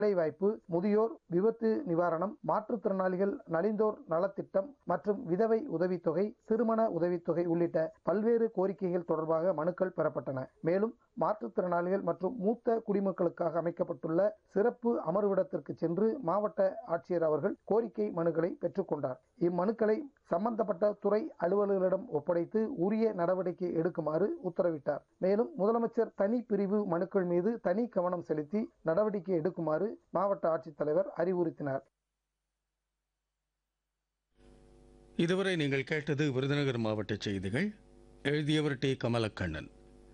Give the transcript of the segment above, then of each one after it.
வேலைவாய்ப்பு முதியோர் விபத்து நிவாரணம் மாற்றுத்திறனாளிகள் நலிந்தோர் நலத்திட்டம் மற்றும் விதவை உதவித்தொகை திருமண உதவித்தொகை உள்ளிட்ட பல்வேறு கோரிக்கைகள் தொடர்பாக மனுக்கள் பெறப்பட்டன மேலும் மாற்றுத்திறனாளிகள் மற்றும் மூத்த குடிமக்களுக்காக அமைக்கப்பட்டுள்ள சிறப்பு அமர்விடத்திற்கு சென்று மாவட்ட ஆட்சியர் அவர்கள் கோரிக்கை மனுக்களை பெற்றுக்கொண்டார் இம்மனுக்களை சம்பந்தப்பட்ட துறை அலுவலர்களிடம் ஒப்படைத்து உரிய நடவடிக்கை எடுக்குமாறு உத்தரவிட்டார் மேலும் முதலமைச்சர் தனி பிரிவு மனுக்கள் மீது தனி கவனம் செலுத்தி நடவடிக்கை எடுக்குமாறு மாவட்ட ஆட்சித்தலைவர் அறிவுறுத்தினார் இதுவரை நீங்கள் கேட்டது விருதுநகர் மாவட்ட செய்திகள் எழுதியவர் டி கமலக்கண்ணன்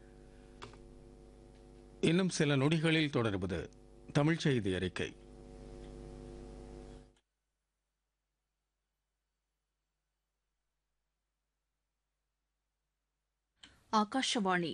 இன்னும் சில நொடிகளில் தொடர்வது தமிழ் செய்தி அறிக்கை ಆಕಾಶವಾಣಿ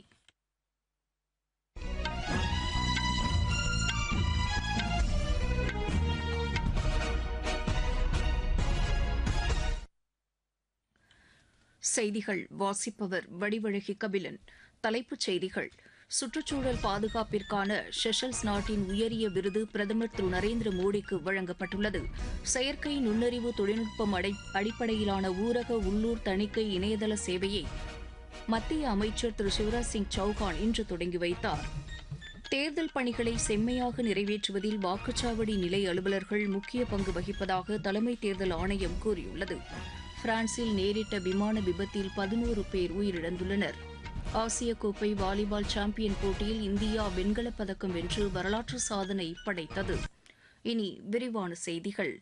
செய்திகள் வாசிப்பவர் வடிவழகி கபிலன் தலைப்புச் செய்திகள் சுற்றுச்சூழல் பாதுகாப்பிற்கான செஷல்ஸ் நாட்டின் உயரிய விருது பிரதமர் திரு நரேந்திர மோடிக்கு வழங்கப்பட்டுள்ளது செயற்கை நுண்ணறிவு தொழில்நுட்பம் அடை- அடிப்படையிலான ஊரக உள்ளூர் தணிக்கை இணையதள சேவையை மத்திய அமைச்சர் திரு சிவராஜ் சிங் சௌகான் இன்று தொடங்கி வைத்தார் தேர்தல் பணிகளை செம்மையாக நிறைவேற்றுவதில் வாக்குச்சாவடி நிலை அலுவலர்கள் முக்கிய பங்கு வகிப்பதாக தலைமை தேர்தல் ஆணையம் கூறியுள்ளது பிரான்சில் நேரிட்ட விமான விபத்தில் பதினோரு பேர் உயிரிழந்துள்ளனர் ஆசிய கோப்பை வாலிபால் சாம்பியன் போட்டியில் இந்தியா வெண்கலப் பதக்கம் வென்று வரலாற்று சாதனை படைத்தது இனி விரிவான செய்திகள்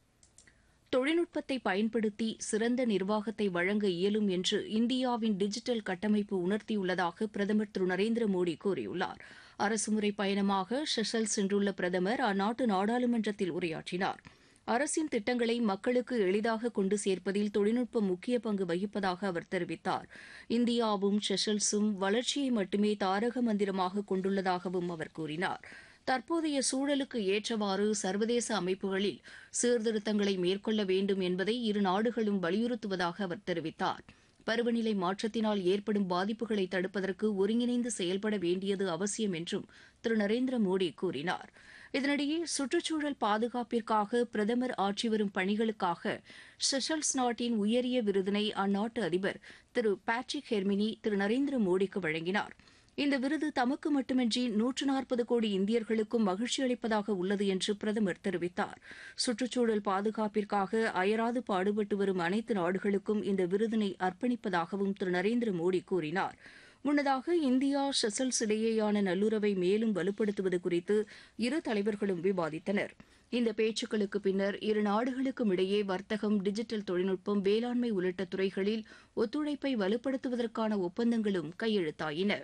தொழில்நுட்பத்தை பயன்படுத்தி சிறந்த நிர்வாகத்தை வழங்க இயலும் என்று இந்தியாவின் டிஜிட்டல் கட்டமைப்பு உணர்த்தியுள்ளதாக பிரதமர் திரு நரேந்திர மோடி கூறியுள்ளார் அரசுமுறை பயணமாக செஷல்ஸ் சென்றுள்ள பிரதமர் அந்நாட்டு நாடாளுமன்றத்தில் உரையாற்றினார் அரசின் திட்டங்களை மக்களுக்கு எளிதாக கொண்டு சேர்ப்பதில் தொழில்நுட்பம் முக்கிய பங்கு வகிப்பதாக அவர் தெரிவித்தார் இந்தியாவும் செஷல்ஸும் வளர்ச்சியை மட்டுமே தாரக மந்திரமாக கொண்டுள்ளதாகவும் அவர் கூறினார் தற்போதைய சூழலுக்கு ஏற்றவாறு சர்வதேச அமைப்புகளில் சீர்திருத்தங்களை மேற்கொள்ள வேண்டும் என்பதை இரு நாடுகளும் வலியுறுத்துவதாக அவர் தெரிவித்தார் பருவநிலை மாற்றத்தினால் ஏற்படும் பாதிப்புகளை தடுப்பதற்கு ஒருங்கிணைந்து செயல்பட வேண்டியது அவசியம் என்றும் திரு நரேந்திர மோடி கூறினார் இதனிடையே சுற்றுச்சூழல் பாதுகாப்பிற்காக பிரதமர் ஆற்றி வரும் பணிகளுக்காக செஷல்ஸ் நாட்டின் உயரிய விருதினை அந்நாட்டு அதிபர் திரு பேட்ரிக் ஹெர்மினி திரு நரேந்திர மோடிக்கு வழங்கினார் இந்த விருது தமக்கு மட்டுமின்றி நூற்று நாற்பது கோடி இந்தியர்களுக்கும் மகிழ்ச்சி அளிப்பதாக உள்ளது என்று பிரதமர் தெரிவித்தார் சுற்றுச்சூழல் பாதுகாப்பிற்காக அயராது பாடுபட்டு வரும் அனைத்து நாடுகளுக்கும் இந்த விருதினை அர்ப்பணிப்பதாகவும் திரு நரேந்திர மோடி கூறினார் முன்னதாக இந்தியா செசல்ஸ் இடையேயான நல்லுறவை மேலும் வலுப்படுத்துவது குறித்து இரு தலைவர்களும் விவாதித்தனர் இந்த பேச்சுக்களுக்கு பின்னர் இரு நாடுகளுக்கும் இடையே வர்த்தகம் டிஜிட்டல் தொழில்நுட்பம் வேளாண்மை உள்ளிட்ட துறைகளில் ஒத்துழைப்பை வலுப்படுத்துவதற்கான ஒப்பந்தங்களும் கையெழுத்தாயின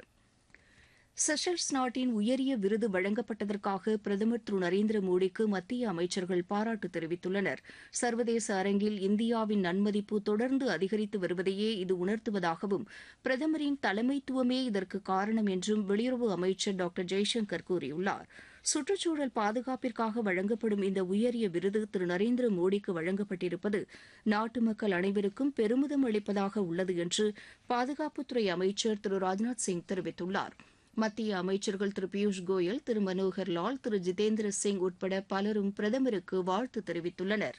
செஷல்ஸ் நாட்டின் உயரிய விருது வழங்கப்பட்டதற்காக பிரதமர் திரு நரேந்திர மோடிக்கு மத்திய அமைச்சர்கள் பாராட்டு தெரிவித்துள்ளனர் சர்வதேச அரங்கில் இந்தியாவின் நன்மதிப்பு தொடர்ந்து அதிகரித்து வருவதையே இது உணர்த்துவதாகவும் பிரதமரின் தலைமைத்துவமே இதற்கு காரணம் என்றும் வெளியுறவு அமைச்சர் டாக்டர் ஜெய்சங்கர் கூறியுள்ளார் சுற்றுச்சூழல் பாதுகாப்பிற்காக வழங்கப்படும் இந்த உயரிய விருது திரு நரேந்திர மோடிக்கு வழங்கப்பட்டிருப்பது நாட்டு மக்கள் அனைவருக்கும் பெருமிதம் அளிப்பதாக உள்ளது என்று பாதுகாப்புத்துறை அமைச்சர் திரு ராஜ்நாத் சிங் தெரிவித்துள்ளார் மத்திய அமைச்சர்கள் திரு பியூஷ் கோயல் திரு மனோகர் லால் திரு ஜிதேந்திர சிங் உட்பட பலரும் பிரதமருக்கு வாழ்த்து தெரிவித்துள்ளனர்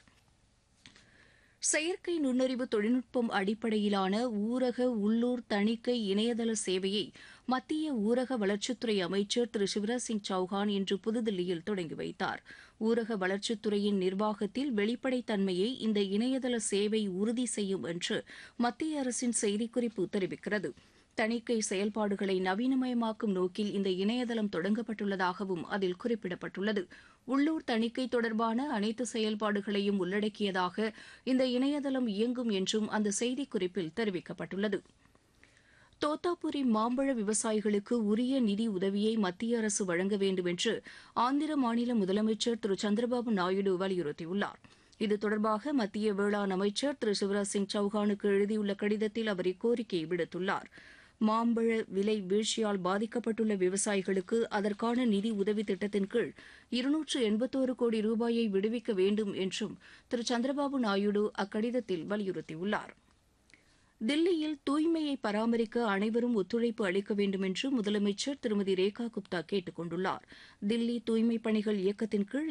செயற்கை நுண்ணறிவு தொழில்நுட்பம் அடிப்படையிலான ஊரக உள்ளூர் தணிக்கை இணையதள சேவையை மத்திய ஊரக வளர்ச்சித்துறை அமைச்சர் திரு சிவராஜ் சிங் சௌஹான் இன்று புதுதில்லியில் தொடங்கி வைத்தார் ஊரக வளர்ச்சித்துறையின் நிர்வாகத்தில் வெளிப்படைத்தன்மையை இந்த இணையதள சேவை உறுதி செய்யும் என்று மத்திய அரசின் செய்திக்குறிப்பு தெரிவிக்கிறது தணிக்கை செயல்பாடுகளை நவீனமயமாக்கும் நோக்கில் இந்த இணையதளம் தொடங்கப்பட்டுள்ளதாகவும் அதில் குறிப்பிடப்பட்டுள்ளது உள்ளூர் தணிக்கை தொடர்பான அனைத்து செயல்பாடுகளையும் உள்ளடக்கியதாக இந்த இணையதளம் இயங்கும் என்றும் அந்த செய்திக்குறிப்பில் தெரிவிக்கப்பட்டுள்ளது தோத்தாபுரி மாம்பழ விவசாயிகளுக்கு உரிய நிதி உதவியை மத்திய அரசு வழங்க வேண்டும் என்று ஆந்திர மாநில முதலமைச்சர் திரு சந்திரபாபு நாயுடு வலியுறுத்தியுள்ளார் இது தொடர்பாக மத்திய வேளாண் அமைச்சர் திரு சிவராஜ் சிங் சௌஹானுக்கு எழுதியுள்ள கடிதத்தில் அவர் இக்கோரிக்கையை விடுத்துள்ளார் மாம்பழ விலை வீழ்ச்சியால் பாதிக்கப்பட்டுள்ள விவசாயிகளுக்கு அதற்கான நிதி உதவி திட்டத்தின் கீழ் இருநூற்று எண்பத்தோரு கோடி ரூபாயை விடுவிக்க வேண்டும் என்றும் திரு சந்திரபாபு நாயுடு அக்கடிதத்தில் வலியுறுத்தியுள்ளார் தில்லியில் தூய்மையை பராமரிக்க அனைவரும் ஒத்துழைப்பு அளிக்க வேண்டும் என்று முதலமைச்சர் திருமதி ரேகா குப்தா கேட்டுக் கொண்டுள்ளார் தில்லி தூய்மைப் பணிகள் இயக்கத்தின் கீழ்